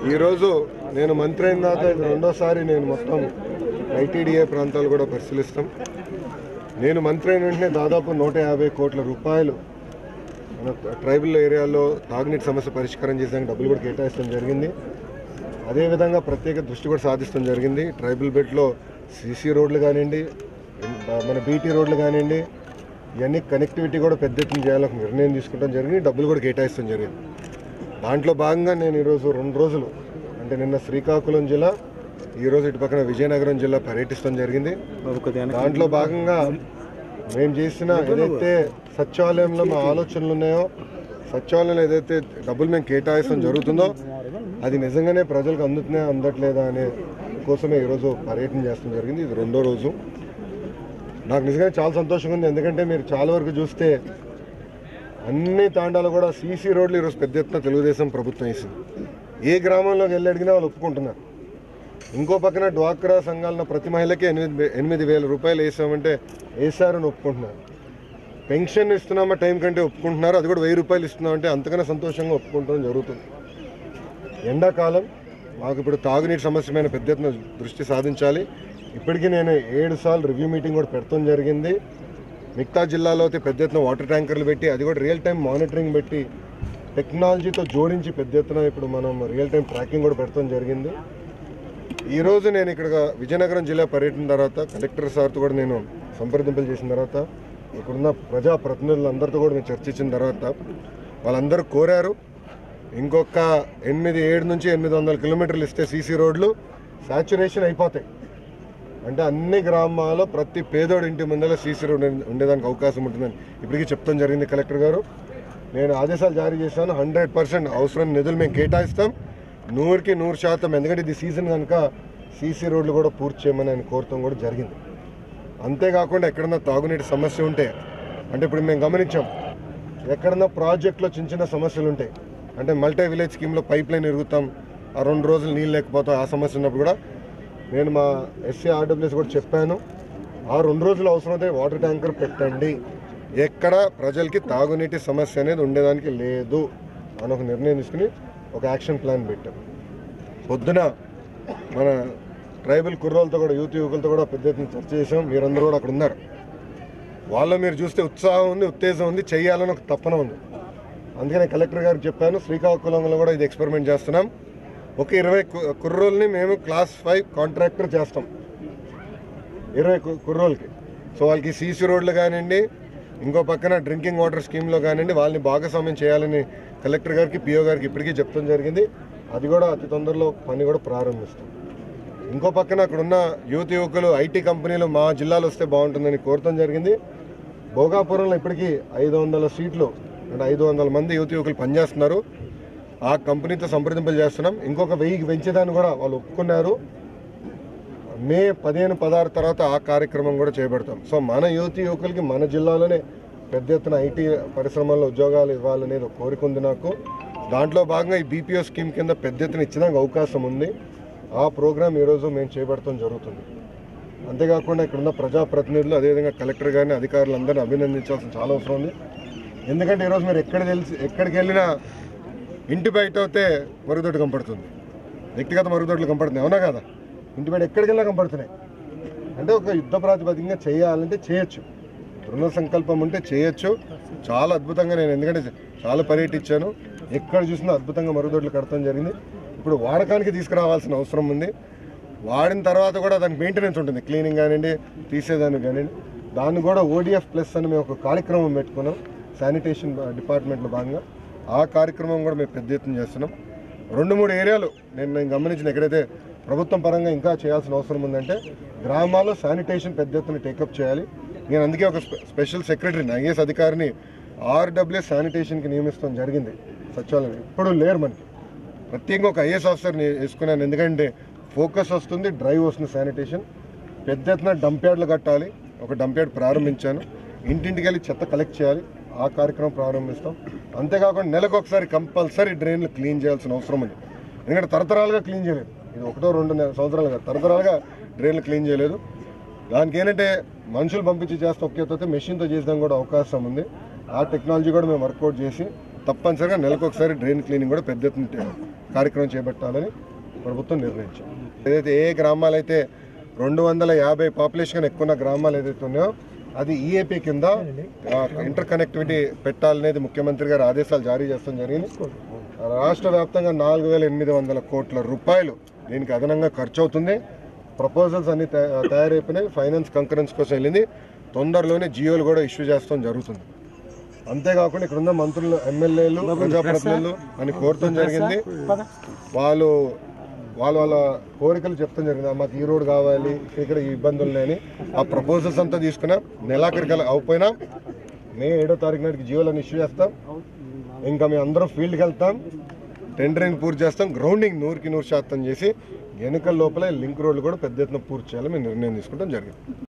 ఈరోజు నేను మంత్రి అయిన తర్వాత ఇది రెండోసారి నేను మొత్తం ఐటీడీఏ ప్రాంతాలు కూడా పరిశీలిస్తాం నేను మంత్రి అయిన వెంటనే దాదాపు నూట యాభై కోట్ల రూపాయలు మన ట్రైబల్ ఏరియాలో తాగునీటి సమస్య పరిష్కారం చేసేందుకు డబ్బులు కూడా కేటాయించడం జరిగింది అదేవిధంగా ప్రత్యేక దృష్టి కూడా సాధించడం జరిగింది ట్రైబల్ బెల్ట్లో సీసీ రోడ్లు కానివ్వండి మన బీటీ రోడ్లు కానివ్వండి ఇవన్నీ కనెక్టివిటీ కూడా పెద్ద ఎత్తున చేయాలని నిర్ణయం తీసుకోవడం జరిగింది డబ్బులు కూడా కేటాయించడం జరిగింది దాంట్లో భాగంగా నేను ఈరోజు రెండు రోజులు అంటే నిన్న శ్రీకాకుళం జిల్లా ఈరోజు ఇటు పక్కన విజయనగరం జిల్లా పర్యటించడం జరిగింది దాంట్లో భాగంగా మేము చేసిన ఏదైతే సచివాలయంలో మా ఆలోచనలు ఉన్నాయో సచివాలయంలో ఏదైతే డబ్బులు మేము కేటాయించడం జరుగుతుందో అది నిజంగానే ప్రజలకు అందుతున్నాయా అందట్లేదా అనే కోసమే ఈరోజు పర్యటన చేస్తడం జరిగింది ఇది రెండో రోజు నాకు నిజంగానే చాలా సంతోషంగా ఉంది ఎందుకంటే మీరు చాలా వరకు చూస్తే అన్ని తాండాలు కూడా సీసీ రోడ్లు ఈరోజు పెద్ద ఎత్తున తెలుగుదేశం ప్రభుత్వం వేసింది ఏ గ్రామంలోకి వెళ్ళి అడిగినా వాళ్ళు ఒప్పుకుంటున్నారు ఇంకో పక్కన డ్వాక్రా సంఘాలను ప్రతి మహిళకి ఎనిమిది ఎనిమిది వేల రూపాయలు వేసామంటే వేసారని ఒప్పుకుంటున్నారు పెన్షన్ ఇస్తున్నామా టైం కంటే ఒప్పుకుంటున్నారు అది కూడా వెయ్యి రూపాయలు ఇస్తున్నామంటే అంతకన్నా సంతోషంగా ఒప్పుకుంటడం జరుగుతుంది ఎండాకాలం మాకు ఇప్పుడు తాగునీటి సమస్య మీద పెద్ద ఎత్తున దృష్టి సాధించాలి ఇప్పటికీ నేను ఏడు సార్లు రివ్యూ మీటింగ్ కూడా పెడతాం జరిగింది మిగతా జిల్లాలో అయితే పెద్ద ఎత్తున వాటర్ ట్యాంకర్లు పెట్టి అది కూడా రియల్ టైం మానిటరింగ్ పెట్టి టెక్నాలజీతో జోడించి పెద్ద ఎత్తున ఇప్పుడు మనం రియల్ టైం ట్రాకింగ్ కూడా పెడతాం జరిగింది ఈరోజు నేను ఇక్కడ విజయనగరం జిల్లా పర్యటన తర్వాత కలెక్టర్ సార్తో కూడా నేను సంప్రదింపులు చేసిన తర్వాత ఇక్కడున్న ప్రజా ప్రతినిధులందరితో కూడా నేను చర్చించిన తర్వాత వాళ్ళందరూ కోరారు ఇంకొక ఎనిమిది ఏడు నుంచి ఎనిమిది వందల కిలోమీటర్లు ఇస్తే సీసీ రోడ్లు సాచురేషన్ అయిపోతాయి అంటే అన్ని గ్రామాల్లో ప్రతి పేదోడి ఇంటి ముందర సీసీ రోడ్ ఉండేదానికి అవకాశం ఉంటుందని ఇప్పటికీ చెప్తాం జరిగింది కలెక్టర్ గారు నేను ఆదేశాలు జారీ చేశాను హండ్రెడ్ పర్సెంట్ అవసరం నిధులు మేము కేటాయిస్తాం నూరుకి నూరు శాతం ఎందుకంటే ఇది సీజన్ కనుక సీసీ రోడ్లు కూడా పూర్తి చేయమని ఆయన కోరటం కూడా జరిగింది అంతేకాకుండా ఎక్కడన్నా తాగునీటి సమస్య ఉంటే అంటే ఇప్పుడు మేము గమనించాం ఎక్కడన్నా ప్రాజెక్టులో చిన్న చిన్న సమస్యలు ఉంటాయి అంటే మల్టీ విలేజ్ స్కీమ్లో పైప్ లైన్ ఇరుగుతాం ఆ రెండు రోజులు నీళ్ళు లేకపోతే ఆ సమస్య ఉన్నప్పుడు కూడా నేను మా ఎస్సీ ఆర్డబ్ల్యూఎస్ కూడా చెప్పాను ఆ రెండు రోజులు అవసరమైతే వాటర్ ట్యాంకర్ పెట్టండి ఎక్కడ ప్రజలకి తాగునీటి సమస్య అనేది ఉండేదానికి లేదు అని ఒక నిర్ణయం తీసుకుని ఒక యాక్షన్ ప్లాన్ పెట్టాం పొద్దున మన ట్రైబల్ కుర్రోలతో కూడా యూత్ యువకులతో కూడా పెద్ద ఎత్తున చర్చ చేసాం మీరందరూ కూడా అక్కడ ఉన్నారు వాళ్ళ మీరు చూస్తే ఉత్సాహం ఉంది ఉత్తేజం ఉంది చేయాలని ఒక తప్పన ఉంది అందుకనే కలెక్టర్ గారికి చెప్పాను శ్రీకాకుళంలో కూడా ఇది ఎక్స్పెరిమెంట్ చేస్తున్నాం ఒక ఇరవై కు- కుర్రోల్ని మేము క్లాస్ ఫైవ్ కాంట్రాక్టర్ చేస్తాం ఇరవై కు- కుర్రోళ్ళకి సో వాళ్ళకి సీసీ రోడ్లు కానివ్వండి ఇంకో పక్కన డ్రింకింగ్ వాటర్ స్కీమ్లో కానివ్వండి వాళ్ళని భాగస్వామ్యం చేయాలని కలెక్టర్ గారికి పిఓ గారికి ఇప్పటికీ చెప్తాం జరిగింది అది కూడా అతి తొందరలో పని కూడా ప్రారంభిస్తాం ఇంకో పక్కన అక్కడ ఉన్న యువత యువకులు ఐటీ కంపెనీలు మా జిల్లాలో వస్తే బాగుంటుందని కోరటం జరిగింది భోగాపురంలో ఇప్పటికీ ఐదు వందల సీట్లు అంటే ఐదు వందల మంది యువత యువకులు పనిచేస్తున్నారు ఆ కంపెనీతో సంప్రదింపులు చేస్తున్నాం ఇంకొక వెయ్యికి పెంచేదాన్ని కూడా వాళ్ళు ఒప్పుకున్నారు మే పదిహేను పదహారు తర్వాత ఆ కార్యక్రమం కూడా చేపడతాం సో మన యువతి యువకులకి మన జిల్లాలోనే పెద్ద ఎత్తున ఐటీ పరిశ్రమల్లో ఉద్యోగాలు ఇవ్వాలనేది ఒక కోరిక ఉంది నాకు దాంట్లో భాగంగా ఈ బీపీఓ స్కీమ్ కింద పెద్ద ఎత్తున ఇచ్చడానికి అవకాశం ఉంది ఆ ప్రోగ్రామ్ ఈరోజు మేము చేపడతాం జరుగుతుంది అంతేకాకుండా ఇక్కడున్న ప్రజాప్రతినిధులు అదేవిధంగా కలెక్టర్ గారిని అధికారులందరినీ అభినందించాల్సిన చాలా అవసరం ఉంది ఎందుకంటే ఈరోజు మీరు ఎక్కడ తెలిసి ఎక్కడికి వెళ్ళినా ఇంటి బయట అయితే మరుగుదొడ్డు కనపడుతుంది వ్యక్తిగత మరుగుదొడ్లు కనపడుతుంది అవునా కదా ఇంటి బయట ఎక్కడికి వెళ్ళినా కనపడుతున్నాయి అంటే ఒక యుద్ధ ప్రాతిపదికగా చేయాలంటే చేయొచ్చు దృఢ సంకల్పం ఉంటే చేయొచ్చు చాలా అద్భుతంగా నేను ఎందుకంటే చాలా పర్యటించాను ఎక్కడ చూసినా అద్భుతంగా మరుగుదొడ్లు కడతాం జరిగింది ఇప్పుడు వాడకానికి తీసుకురావాల్సిన అవసరం ఉంది వాడిన తర్వాత కూడా దానికి మెయింటెనెన్స్ ఉంటుంది క్లీనింగ్ కానివ్వండి తీసేదానికి కానివ్వండి దాన్ని కూడా ఓడిఎఫ్ ప్లస్ అని మేము ఒక కార్యక్రమం పెట్టుకున్నాం శానిటేషన్ డిపార్ట్మెంట్లో భాగంగా ఆ కార్యక్రమం కూడా మేము పెద్ద ఎత్తున చేస్తున్నాం రెండు మూడు ఏరియాలు నేను నేను గమనించిన ఎక్కడైతే ప్రభుత్వం పరంగా ఇంకా చేయాల్సిన అవసరం ఉందంటే గ్రామాల్లో శానిటేషన్ పెద్ద ఎత్తున టేకప్ చేయాలి నేను అందుకే ఒక స్పె- స్పెషల్ సెక్రటరీని ఐఏఎస్ అధికారిని ఆర్డబ్ల్యూఎస్ శానిటేషన్కి నియమిస్తాం జరిగింది సచివాలయం ఇప్పుడు లేరు మనకి ప్రత్యేకంగా ఒక ఐఏఎస్ ఆఫీసర్ని వేసుకున్నాను ఎందుకంటే ఫోకస్ వస్తుంది డ్రైవ్ వస్తుంది శానిటేషన్ పెద్ద ఎత్తున డంప్ యార్డ్లు కట్టాలి ఒక డంప్ యార్డ్ ప్రారంభించాను ఇంటింటికి వెళ్ళి చెత్త కలెక్ట్ చేయాలి ఆ కార్యక్రమం ప్రారంభిస్తాం అంతేకాకుండా నెలకు ఒకసారి కంపల్సరీ డ్రైన్లు క్లీన్ చేయాల్సిన అవసరం ఉంది ఎందుకంటే తరతరాలుగా క్లీన్ చేయలేదు ఇది ఒకటో రెండు నె- సంవత్సరాలు కాదు తరతరాలుగా డ్రైన్లు క్లీన్ చేయలేదు దానికి ఏంటంటే మనుషులు పంపించి చేస్తే ఒకే అయితే మెషిన్తో చేసడానికి కూడా అవకాశం ఉంది ఆ టెక్నాలజీ కూడా మేము వర్కౌట్ చేసి తప్పనిసరిగా నెలకు ఒకసారి డ్రైన్ క్లీనింగ్ కూడా పెద్ద ఎత్తున టే- కార్యక్రమం చేపట్టాలని ప్రభుత్వం నిర్ణయించింది ఏదైతే ఏ గ్రామాలు అయితే రెండు వందల యాభై పాపులేషన్ ఎక్కువ ఉన్న గ్రామాలు ఏదైతే ఉన్నాయో అది ఈఏపీ కింద ఇంటర్ కనెక్టివిటీ పెట్టాలనేది ముఖ్యమంత్రి గారు ఆదేశాలు జారీ చేస్తాం జరిగింది రాష్ట్ర వ్యాప్తంగా నాలుగు వేల ఎనిమిది వందల కోట్ల రూపాయలు దీనికి అదనంగా ఖర్చు అవుతుంది ప్రపోజల్స్ అన్ని తయా- తయారైపోయినాయి ఫైనాన్స్ కంకరెన్స్ కోసం వెళ్ళింది తొందరలోనే జియోలు కూడా ఇష్యూ చేస్తాం జరుగుతుంది అంతేకాకుండా ఇక్కడ ఉన్న మంత్రులు ఎమ్మెల్యేలు ప్రజాప్రతినిధులు అని కోరటం జరిగింది వాళ్ళు వాళ్ళ వాళ్ళ కోరికలు చెప్తాం జరిగింది మాకు ఈ రోడ్ కావాలి ఇక్కడ ఈ ఇబ్బందులు లేని ఆ ప్రపోజల్స్ అంతా తీసుకున్నా నెలాఖరికి అయిపోయినా మే ఏడో తారీఖు నాటికి జియోలను ఇష్యూ చేస్తాం ఇంకా మేము అందరం ఫీల్డ్కి వెళ్తాం టెండరింగ్ పూర్తి చేస్తాం గ్రౌండింగ్ నూరుకి నూరు శాతం చేసి ఎన్నికల లోపలే లింక్ రోడ్లు కూడా పెద్ద ఎత్తున పూర్తి చేయాలని మేము నిర్ణయం తీసుకుంటాం జరిగింది